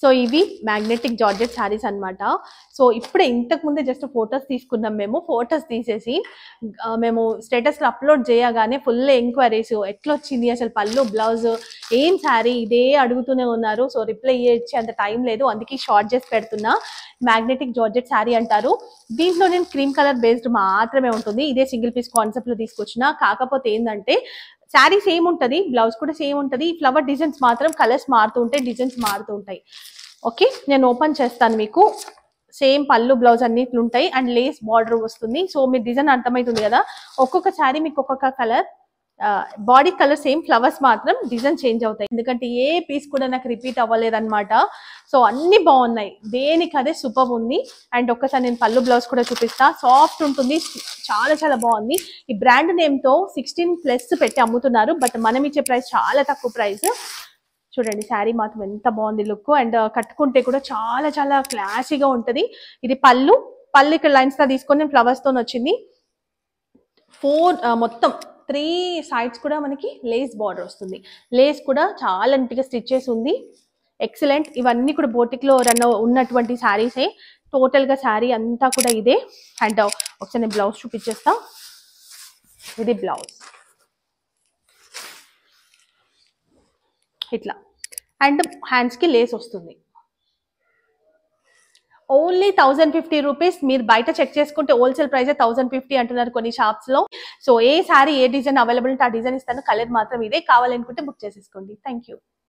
so ఇవి magnetic georgette saris అన్నమాట so ఇప్పుడే ఇంతకు ముందే జస్ట్ ఫొటోస్ తీసుకున్నాం మేము ఫొటోస్ తీసేసి ఆ, మేము స్టేటస్లో అప్లోడ్ చేయగానే ఫుల్ ఎంక్వైరీస్ ఎట్లా వచ్చింది అసలు పళ్ళు బ్లౌజ్ ఏం శారీ ఇదే అడుగుతూనే ఉన్నారు సో రిప్లై ఇచ్చే అంత టైం లేదు అందుకే షార్ట్ చేసి పెడుతున్నా మ్యాగ్నెటిక్ జార్జెట్ శారీ అంటారు దీంట్లో నేను క్రీమ్ కలర్ బేస్డ్ మాత్రమే ఉంటుంది ఇదే సింగిల్ పీస్ కాన్సెప్ట్ లో తీసుకొచ్చిన కాకపోతే ఏంటంటే శారీ సేమ్ ఉంటుంది బ్లౌజ్ కూడా సేమ్ ఉంటుంది ఫ్లవర్ డిజైన్స్ మాత్రం కలర్స్ మారుతూ ఉంటాయి డిజైన్స్ మారుతూ ఉంటాయి ఓకే నేను ఓపెన్ చేస్తాను మీకు సేమ్ పళ్ళు బ్లౌజ్ అన్నిట్లు ఉంటాయి అండ్ లేస్ బార్డర్ వస్తుంది సో మీరు డిజైన్ అర్థమవుతుంది కదా ఒక్కొక్క శారీ మీకు ఒక్కొక్క colour body colour same flowers మాత్రం డిజైన్ చేంజ్ అవుతాయి ఎందుకంటే ఏ పీస్ కూడా నాకు రిపీట్ అవ్వలేదు అనమాట సో అన్ని బాగున్నాయి దేనికి అదే సూపర్ ఉంది అండ్ ఒక్కసారి నేను పళ్ళు బ్లౌజ్ కూడా చూపిస్తా సాఫ్ట్ ఉంటుంది చాలా చాలా బాగుంది ఈ బ్రాండ్ నేమ్ తో సిక్స్టీన్ ప్లస్ పెట్టి అమ్ముతున్నారు బట్ మనం ఇచ్చే ప్రైస్ చాలా తక్కువ ప్రైస్ చూడండి శారీ మాత్రం ఎంత బాగుంది లుక్ అండ్ కట్టుకుంటే కూడా చాలా చాలా క్లాసీగా ఉంటది ఇది పళ్ళు పళ్ళు ఇక్కడ లైన్స్ తో తీసుకొని ఫ్లవర్స్ తో వచ్చింది ఫోర్ మొత్తం త్రీ సైడ్స్ కూడా మనకి లేస్ బార్డర్ వస్తుంది లేస్ కూడా చాలా నీట్గా స్టిచ్ చేసి ఉంది ఎక్సలెంట్ ఇవన్నీ కూడా బోటిక్ లో రన్ ఉన్నటువంటి శారీసే టోటల్ గా శారీ అంతా కూడా ఇదే అండ్ ఒకసారి నేను బ్లౌజ్ చూపించేస్తా ఇది బ్లౌజ్ ఇట్లా అండ్ హ్యాండ్స్ కి లేస్ వస్తుంది ఓన్లీ థౌసండ్ ఫిఫ్టీ రూపీస్ మీరు బయట చెక్ చేసుకుంటే హోల్సేల్ ప్రైస్ థౌసండ్ ఫిఫ్టీ అంటున్నారు కొన్ని షాప్స్ లో సో ఏ సారీ ఏ డిజైన్ అవైలబుల్ ఆ డిజైన్ ఇస్తాను కలర్ మాత్రం ఇదే కావాలనుకుంటే బుక్ చేసేసుకోండి థ్యాంక్ యూ